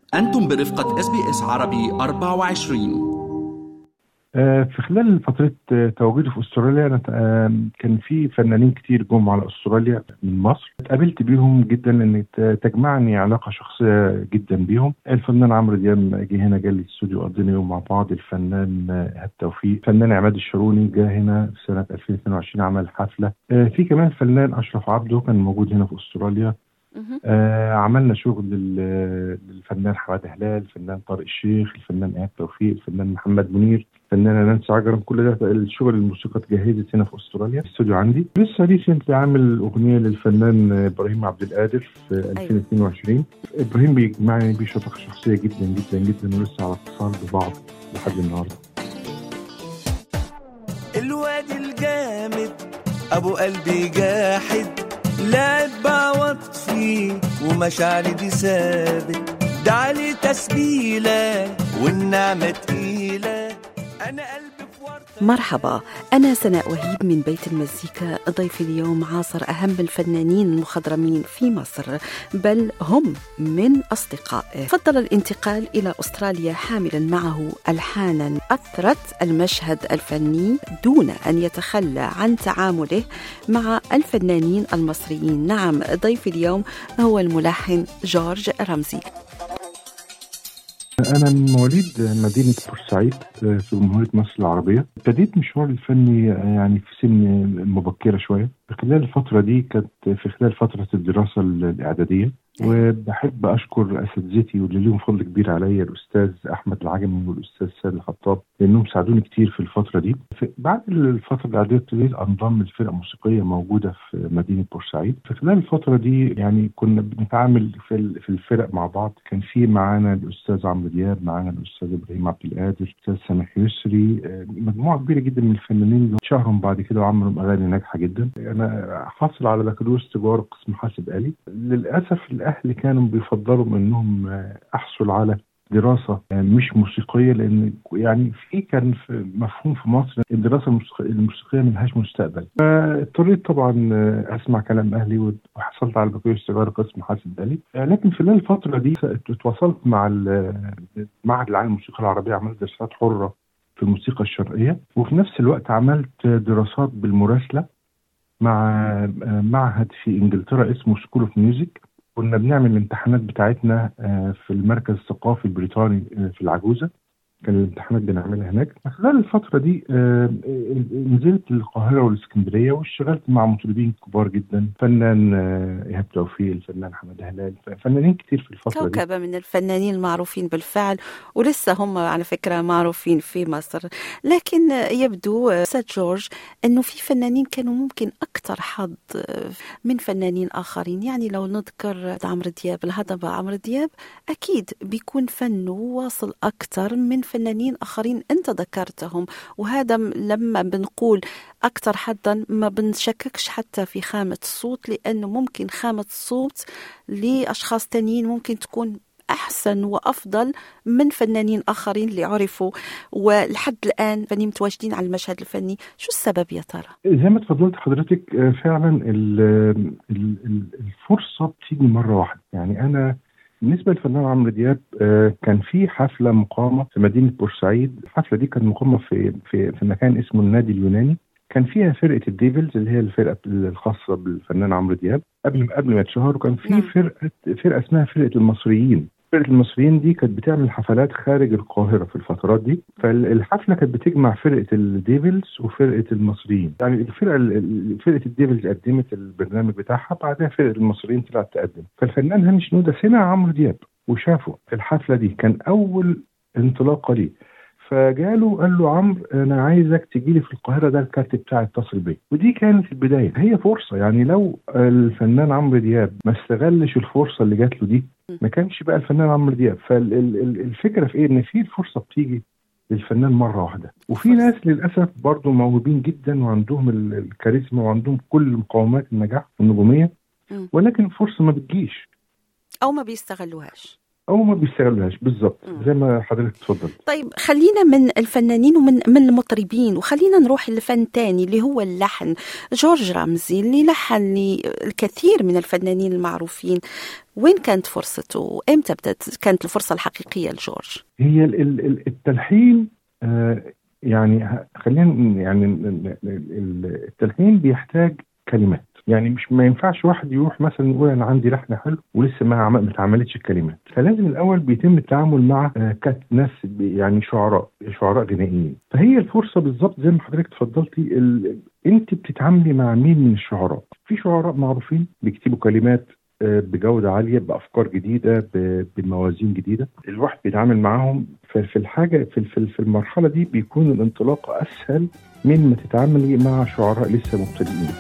أنتم برفقة اس بي اس عربي 24 آه، في خلال فترة آه، تواجدي في استراليا أنا آه، كان في فنانين كتير جم على استراليا من مصر اتقابلت بيهم جدا لان ت- تجمعني علاقة شخصية جدا بيهم الفنان عمرو دياب جه هنا جه لي الاستوديو قضينا يوم مع بعض الفنان آه، إيهاب توفيق الفنان عماد الشروني جه هنا في سنة 2022 عمل حفلة آه، في كمان الفنان أشرف عبده كان موجود هنا في استراليا مهم. آه عملنا شغل لل- للفنان حماده هلال الفنان طارق الشيخ الفنان ايهاب توفيق الفنان محمد منير الفنانه نانسي عجرم كل ده الشغل الموسيقى اتجهزت هنا في استراليا الاستوديو عندي لسه ريسنتلي عامل اغنيه للفنان ابراهيم عبد القادر في 2022 ابراهيم بيجمعني بيه شطاره شخصيه جدا جدا جدا ولسه على اتصال ببعض لحد النهارده الواد الجامد ابو قلبي جاحد لعب بعوض فيه ومشاعري دي ثابت ده عليه تسبيله والنعمه تقيله انا قلبي في ورطه مرحبا أنا سناء وهيب من بيت المزيكا ضيفي اليوم عاصر أهم الفنانين المخضرمين في مصر بل هم من أصدقائه فضل الانتقال إلى أستراليا حاملا معه ألحانا أثرت المشهد الفني دون أن يتخلى عن تعامله مع الفنانين المصريين نعم ضيفي اليوم هو الملحن جورج رمزي أنا من مواليد مدينة بورسعيد في جمهورية مصر العربية ابتديت مشواري الفني يعني في سن مبكرة شوية في خلال الفترة دي كانت في خلال فترة الدراسة الإعدادية وبحب أشكر أساتذتي واللي ليهم فضل كبير عليا الأستاذ أحمد العجمي والأستاذ سيد الخطاب لأنهم ساعدوني كتير في الفترة دي في بعد الفترة الإعدادية ابتديت أنضم لفرقة موسيقية موجودة في مدينة بورسعيد في خلال الفترة دي يعني كنا بنتعامل في ال- في الفرق مع بعض كان في معانا الأستاذ عمرو دياب معانا الأستاذ إبراهيم عبد القادر الأستاذ سامح يسري آه، مجموعة كبيرة جدا من الفنانين اللي اتشهروا بعد كده وعملوا أغاني ناجحة جدا أنا حاصل على بكالوريوس تجارة قسم حاسب آلي للأسف الأهل كانوا بيفضلوا إنهم آه، أحصل على دراسة آه، مش موسيقية لأن يعني في كان في مفهوم في مصر الدراسة الموسيقية, الموسيقية ملهاش مستقبل فاضطريت طبعا آه، أسمع كلام أهلي وحصلت على بكالوريوس تجارة قسم حاسب آلي آه، لكن خلال الفترة دي اتواصلت مع ال- معهد العالم الموسيقى العربية عملت دراسات حرة في الموسيقى الشرقية وفي نفس الوقت عملت دراسات بالمراسلة مع آه، معهد في انجلترا اسمه سكول اوف ميوزك كنا بنعمل الامتحانات بتاعتنا آه، في المركز الثقافي البريطاني آه، في العجوزة كان الامتحانات بنعملها هناك خلال الفترة دي آه، آه، نزلت القاهرة والاسكندرية واشتغلت مع مطربين كبار جدا فنان آه، إيهاب توفيق الفنان حمد هلال فنانين كتير في الفترة دي كوكبة من الفنانين المعروفين بالفعل ولسه هم على فكرة معروفين في مصر لكن يبدو أستاذ جورج أنه في فنانين كانوا ممكن أكثر حظ من فنانين آخرين يعني لو نذكر عمرو دياب الهضبة عمرو دياب أكيد بيكون فنه واصل أكثر من فنانين آخرين أنت ذكرتهم وهذا م- لما بنقول أكثر حظا ما بنشككش حتى في خامة الصوت لأنه ممكن خامة الصوت لأشخاص تانيين ممكن تكون أحسن وأفضل من فنانين آخرين اللي عرفوا ولحد الآن فنانين متواجدين على المشهد الفني شو السبب يا ترى؟ زي ما اتفضلت حضرتك آه، فعلا ال- ال- ال- الفرصه بتيجي مره واحده يعني انا بالنسبه للفنان عمرو دياب آه، كان في حفله مقامه في مدينه بورسعيد الحفله دي كانت مقامه في في في مكان اسمه النادي اليوناني كان فيها فرقه الديفلز اللي هي الفرقه الخاصه بالفنان عمرو دياب قبل قبل ما يتشهر وكان في نعم. فرقه فرقه اسمها فرقه المصريين فرقه المصريين دي كانت بتعمل حفلات خارج القاهره في الفترات دي فالحفله كانت بتجمع فرقه الديفلز وفرقه المصريين يعني الفرقه ال- فرقه الديفلز قدمت البرنامج بتاعها بعدها فرقه المصريين طلعت تقدم فالفنان هاني شنوده سمع عمرو دياب وشافه في الحفله دي كان اول انطلاقه ليه فجاله قال له عمرو انا عايزك تجي لي في القاهره ده الكارت بتاعي اتصل بيا ودي كانت البدايه هي فرصه يعني لو الفنان عمرو دياب ما استغلش الفرصه اللي جات له دي ما كانش بقى الفنان عمرو دياب فالفكره في ايه ان في الفرصه بتيجي للفنان مره واحده وفي فرصة. ناس للاسف برضو موهوبين جدا وعندهم ال- الكاريزما وعندهم كل مقومات النجاح والنجوميه مم. ولكن الفرصه ما بتجيش أو ما بيستغلوهاش او ما بيستغلهاش بالظبط مم. زي ما حضرتك اتفضلت طيب خلينا من الفنانين ومن من المطربين وخلينا نروح لفن تاني اللي هو اللحن جورج رمزي اللي لحن للكثير من الفنانين المعروفين وين كانت فرصته امتى بدأت كانت الفرصة الحقيقية لجورج هي ال- ال- ال- التلحين آه، يعني ه- خلينا ن- يعني ال- ال- ال- التلحين بيحتاج كلمات يعني مش ما ينفعش واحد يروح مثلا يقول انا عندي لحن حلو ولسه ما عم- ما اتعملتش الكلمات فلازم الاول بيتم التعامل مع آه، كات ناس ب- يعني شعراء شعراء غنائيين فهي الفرصه بالظبط زي ما حضرتك اتفضلتي ال- انت بتتعاملي مع مين من الشعراء في شعراء معروفين بيكتبوا كلمات آه، بجودة عالية بأفكار جديدة ب- بموازين جديدة الواحد بيتعامل معاهم في في الحاجة في في- في المرحلة دي بيكون الانطلاق أسهل من ما تتعاملي مع شعراء لسه مبتدئين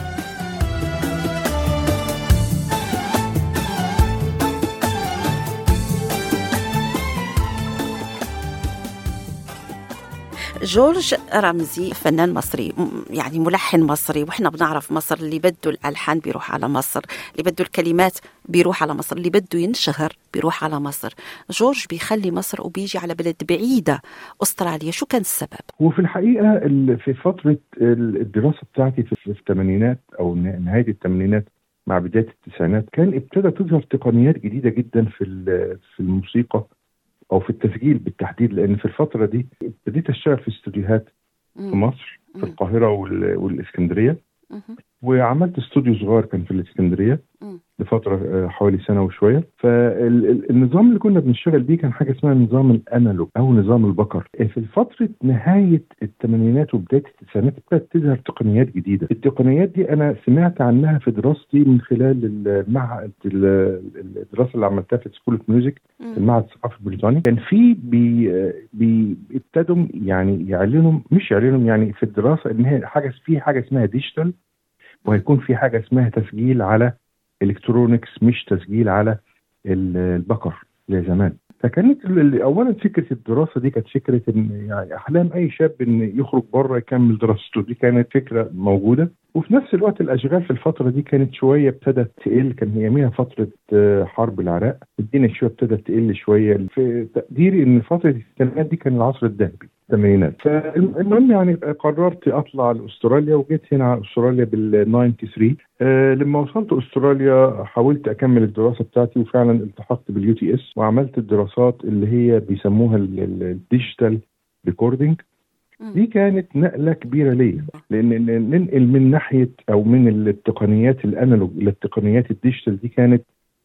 جورج رمزي فنان مصري م- يعني ملحن مصري واحنا بنعرف مصر اللي بده الالحان بيروح على مصر اللي بده الكلمات بيروح على مصر اللي بده ينشهر بيروح على مصر جورج بيخلي مصر وبيجي على بلد بعيدة أستراليا شو كان السبب؟ وفي الحقيقة ال- في فترة ال- الدراسة بتاعتي في في الثمانينات أو ن- نهاية الثمانينات مع بداية التسعينات كان ابتدى تظهر تقنيات جديدة جدا في ال- في الموسيقى أو في التسجيل بالتحديد لأن في الفترة دي ابتديت أشتغل في استوديوهات في مم. مصر في مم. القاهرة وال- والإسكندرية مهم. وعملت استوديو صغير كان في الإسكندرية مم. لفترة آه، حوالي سنة وشوية فالنظام اللي كنا بنشتغل بيه كان حاجة اسمها نظام الأنالوج أو نظام البكر في فترة نهاية الثمانينات وبداية التسعينات ابتدت تظهر تقنيات جديدة التقنيات دي أنا سمعت عنها في دراستي من خلال المعهد ال- الدراسة اللي عملتها في سكول اوف ميوزك مم. المعهد الثقافي البريطاني كان في بي بي ابتدوا يعني يعلنوا مش يعلنوا يعني في الدراسه ان هي حاجه في حاجه اسمها ديجيتال وهيكون في حاجه اسمها تسجيل على الكترونكس مش تسجيل على ال- البكر زي زمان فكانت ال- ال- اولا فكره الدراسه دي كانت فكره ان يعني احلام اي شاب ان يخرج بره يكمل دراسته دي كانت فكره موجوده وفي نفس الوقت الاشغال في الفتره دي كانت شويه ابتدت تقل كان يميها فتره آه، حرب العراق الدنيا شويه ابتدت تقل شويه في تقديري ان فتره الثمانينات دي كان العصر الذهبي الثمانينات فالمهم يعني قررت اطلع لاستراليا وجيت هنا على استراليا بال 93 آه لما وصلت استراليا حاولت اكمل الدراسه بتاعتي وفعلا التحقت باليو تي اس وعملت الدراسات اللي هي بيسموها ال- ال- الديجيتال ريكوردنج مم. دي كانت نقله كبيره ليا لان إن ننقل من ناحيه او من التقنيات الانالوج الى التقنيات الديجيتال دي كانت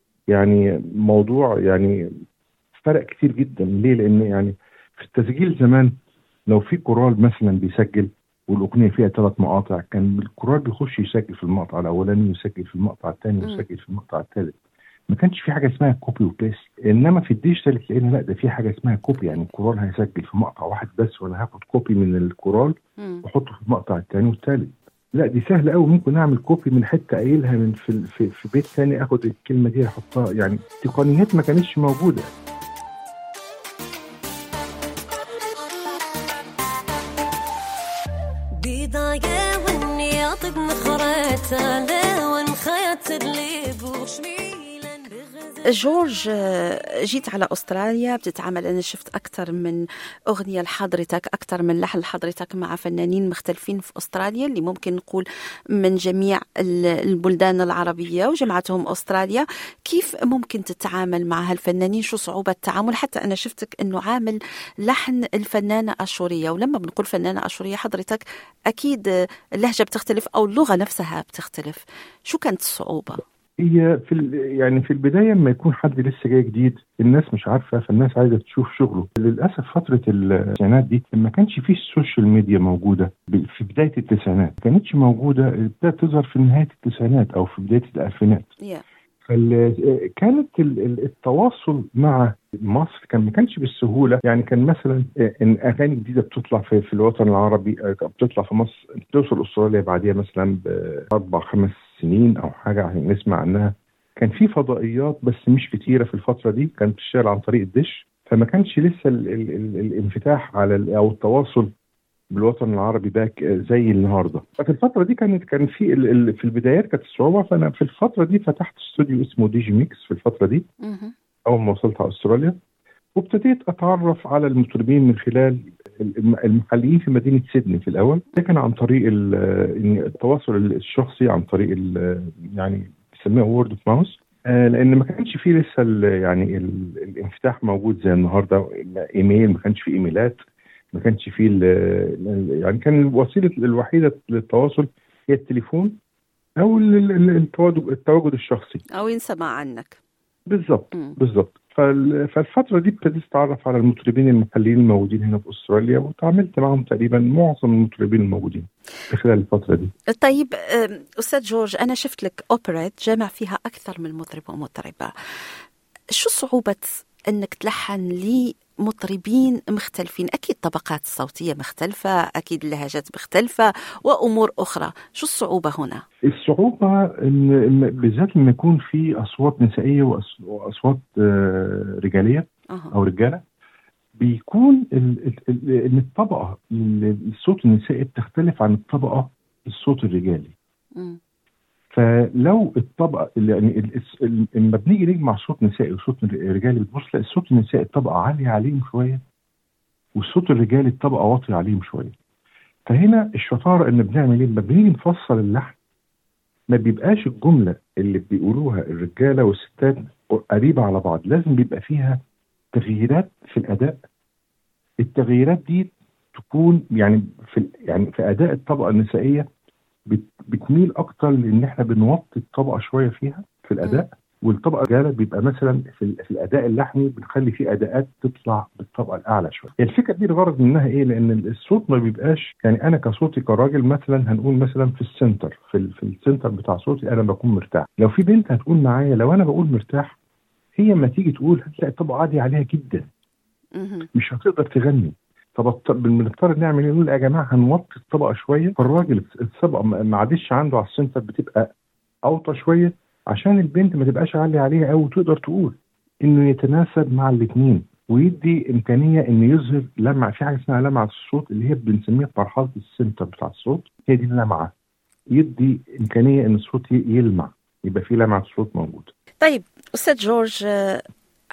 يعني موضوع يعني فرق كتير جدا ليه لان يعني في التسجيل زمان لو في كورال مثلا بيسجل والاغنيه فيها ثلاث مقاطع كان الكورال بيخش يسجل في المقطع الاولاني ويسجل في المقطع الثاني مم. ويسجل في المقطع الثالث ما كانش في حاجه اسمها كوبي وبيست انما في الديجيتال تلاقينا لا ده في حاجه اسمها كوبي يعني الكورال هيسجل في مقطع واحد بس وانا هاخد كوبي من الكورال مم. واحطه في المقطع الثاني والثالث لا دي سهله قوي ممكن اعمل كوبي من حته قايلها من في, في, في بيت ثاني اخد الكلمه دي احطها يعني تقنيات ما كانتش موجوده بداية واني اطق مخرتها لو انخيت اللي بوشميلا بغزل جورج آه، جيت على أستراليا بتتعامل أنا شفت أكثر من أغنية لحضرتك أكثر من لحن لحضرتك مع فنانين مختلفين في أستراليا اللي ممكن نقول من جميع ال- البلدان العربية وجمعتهم أستراليا كيف ممكن تتعامل مع هالفنانين شو صعوبة التعامل حتى أنا شفتك أنه عامل لحن الفنانة أشورية ولما بنقول فنانة أشورية حضرتك أكيد آه، اللهجة بتختلف أو اللغة نفسها بتختلف شو كانت الصعوبة؟ هي في ال- يعني في البدايه لما يكون حد لسه جاي جديد الناس مش عارفه فالناس عايزه تشوف شغله للاسف فتره التسعينات دي ما كانش فيه السوشيال ميديا موجوده ب- في بدايه التسعينات ما كانتش موجوده ابتدت تظهر في نهايه التسعينات او في بدايه الالفينات yeah. فال- كانت ال- ال- التواصل مع مصر كان ما كانش بالسهوله يعني كان مثلا ان اغاني جديده بتطلع في, في الوطن العربي آه، بتطلع في مصر توصل استراليا بعديها مثلا باربع خمس سنين او حاجه عشان نسمع عنها كان في فضائيات بس مش كتيره في الفتره دي كانت بتشتغل عن طريق الدش فما كانش لسه ال ال ال الانفتاح على ال- او التواصل بالوطن العربي ده ك- زي النهارده ففي الفتره دي كانت كان في ال- ال- في البدايات كانت الصعوبه فانا في الفتره دي فتحت استوديو اسمه ديجي ميكس في الفتره دي مهم. اول ما وصلت على استراليا وابتديت اتعرف على المطربين من خلال الم- المحليين في مدينه سيدني في الاول ده كان عن طريق ال- إن التواصل الشخصي عن طريق ال- يعني بيسموها وورد اوف ماوس لان ما كانش فيه لسه ال- يعني ال- الانفتاح موجود زي النهارده ايميل ما كانش فيه ايميلات ما كانش فيه ال- ال- يعني كان الوسيله الوحيده للتواصل هي التليفون او ال- ال- التواجد التواجد الشخصي او ينسمع عنك بالظبط مم. بالظبط فال- فالفترة دي ابتديت اتعرف على المطربين المحليين الموجودين هنا في استراليا وتعاملت معهم تقريبا معظم المطربين الموجودين في خلال الفترة دي. طيب أم، أستاذ جورج أنا شفت لك أوبريت جمع فيها أكثر من مطرب ومطربة شو صعوبة أنك تلحن لمطربين مختلفين أكيد طبقات الصوتية مختلفة أكيد اللهجات مختلفة وأمور أخرى شو الصعوبة هنا؟ الصعوبة ان إن بالذات لما يكون في اصوات نسائية وأص- واصوات آه، رجالية أها. او رجالة بيكون ال- ال- ال- ان الطبقة ال- الصوت النسائي بتختلف عن الطبقة الصوت الرجالي. مم. فلو الطبقه اللي يعني ال- الس- ال- لما بنيجي نجمع صوت نسائي وصوت رجالي بتبص تلاقي الصوت النسائي الطبقه عاليه عليهم شويه والصوت الرجالي الطبقه واطيه عليهم شويه فهنا الشطاره ان بنعمل ايه؟ لما بنيجي نفصل اللحن ما بيبقاش الجمله اللي بيقولوها الرجاله والستات قريبه على بعض لازم بيبقى فيها تغييرات في الاداء التغييرات دي تكون يعني في يعني في اداء الطبقه النسائيه بت- بتميل اكتر لان احنا بنوطي الطبقه شويه فيها في الاداء والطبقه الرجاله بيبقى مثلا في, ال- في الاداء اللحني بنخلي فيه اداءات تطلع بالطبقه الاعلى شويه. الفكره دي الغرض منها ايه؟ لان الصوت ما بيبقاش يعني انا كصوتي كراجل مثلا هنقول مثلا في السنتر في, ال- في السنتر بتاع صوتي انا بكون مرتاح. لو في بنت هتقول معايا لو انا بقول مرتاح هي لما تيجي تقول هتلاقي الطبقه عاليه عليها جدا. مهم. مش هتقدر تغني طب الط- بنضطر نعمل ايه؟ نقول يا جماعه هنوطي الطبقه شويه فالراجل الطبقه ما ما عادش عنده على السنتر بتبقى اوطى شويه عشان البنت ما تبقاش عاليه عليها قوي وتقدر تقول انه يتناسب مع الاثنين ويدي امكانيه انه يظهر لمعه في حاجه اسمها لمعه الصوت اللي هي بنسميها مرحله السنتر بتاع الصوت هي دي اللمعه يدي امكانيه ان الصوت ي- يلمع يبقى في لمعه صوت موجوده طيب أستاذ جورج آه،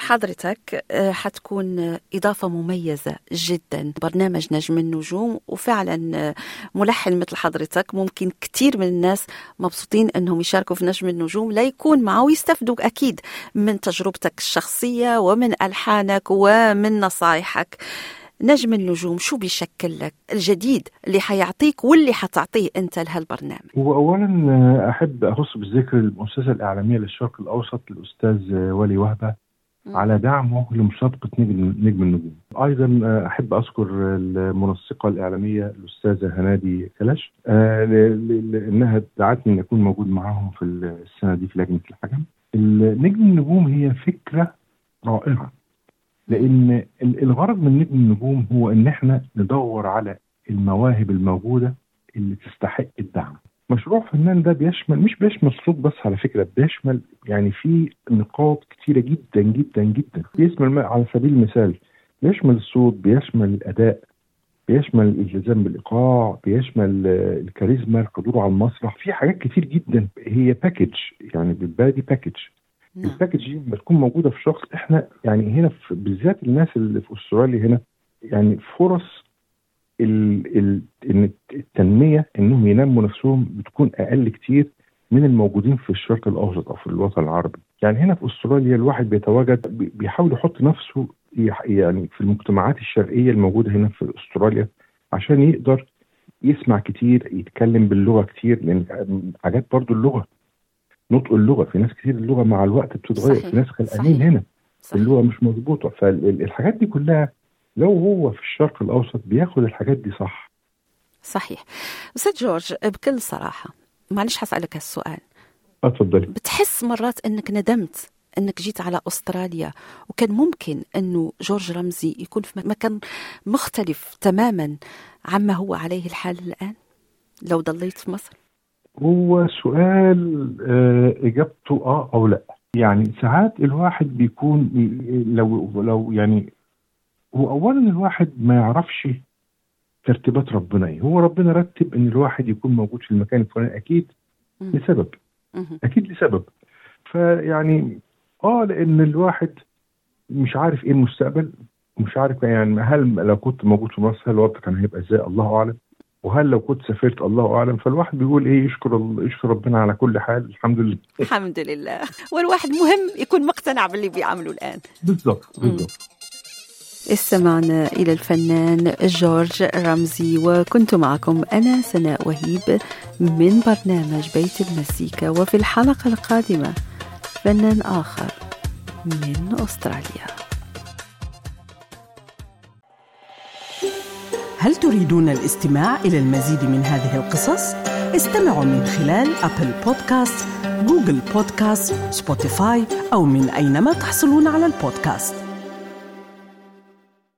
حضرتك آه، حتكون آه، إضافة مميزة جدا برنامج نجم النجوم وفعلا آه، ملحن مثل حضرتك ممكن كثير من الناس مبسوطين أنهم يشاركوا في نجم النجوم لا يكون معه ويستفدوا أكيد من تجربتك الشخصية ومن ألحانك ومن نصائحك نجم النجوم شو بيشكل لك الجديد اللي حيعطيك واللي حتعطيه أنت لهالبرنامج واولا آه، احب اخص بالذكر المؤسسه الاعلاميه للشرق الاوسط الاستاذ آه، ولي وهبه على دعمه لمسابقه نجم نجم النجوم. ايضا آه، احب اذكر المنسقه الاعلاميه الاستاذه هنادي كلاش آه، ل- ل- لانها دعتني ان اكون موجود معاهم في السنه دي في لجنه الحكم. نجم النجوم هي فكره رائعه لان ال- الغرض من نجم النجوم هو ان احنا ندور على المواهب الموجوده اللي تستحق الدعم. مشروع فنان ده بيشمل مش بيشمل صوت بس على فكره بيشمل يعني في نقاط كتيره جدا جدا جدا بيشمل ما- على سبيل المثال بيشمل الصوت بيشمل الاداء بيشمل الالتزام بالايقاع بيشمل آه، الكاريزما الحضور على المسرح في حاجات كتير جدا هي باكج يعني بالبلدي باكج نعم الباكج دي لما تكون موجوده في شخص احنا يعني هنا في بالذات الناس اللي في استراليا هنا يعني فرص ال ال ان التنميه انهم ينموا نفسهم بتكون اقل كتير من الموجودين في الشرق الاوسط او في الوطن العربي. يعني هنا في استراليا الواحد بيتواجد بي- بيحاول يحط نفسه يح- يعني في المجتمعات الشرقيه الموجوده هنا في استراليا عشان يقدر يسمع كتير يتكلم باللغه كتير لان حاجات برضو اللغه نطق اللغه في ناس كتير اللغه مع الوقت بتتغير صحيح. في ناس خلقانين صحيح. هنا صح. اللغه مش مظبوطه فالحاجات دي كلها لو هو في الشرق الاوسط بياخد الحاجات دي صح صحيح أستاذ جورج بكل صراحة معلش حسألك هالسؤال اتفضلي بتحس مرات أنك ندمت أنك جيت على أستراليا وكان ممكن أنه جورج رمزي يكون في مكان مختلف تماما عما هو عليه الحال الآن لو ضليت في مصر هو سؤال آه، اجابته اه او لا يعني ساعات الواحد بيكون ي- لو لو يعني هو اولا الواحد ما يعرفش ترتيبات ربنا ايه هو ربنا رتب ان الواحد يكون موجود في المكان الفلاني اكيد مم. لسبب مهم. اكيد لسبب فيعني اه لان الواحد مش عارف ايه المستقبل مش عارف يعني هل لو كنت موجود في مصر هل الوضع كان هيبقى ازاي الله اعلم وهل لو كنت سافرت الله اعلم فالواحد بيقول ايه يشكر الله يشكر ربنا على كل حال الحمد لله الحمد لله والواحد مهم يكون مقتنع باللي بيعمله الان بالضبط بالضبط استمعنا إلى الفنان جورج رمزي وكنت معكم أنا سناء وهيب من برنامج بيت المزيكا وفي الحلقة القادمة فنان آخر من أستراليا هل تريدون الاستماع إلى المزيد من هذه القصص؟ استمعوا من خلال أبل بودكاست، جوجل بودكاست، سبوتيفاي أو من أينما تحصلون على البودكاست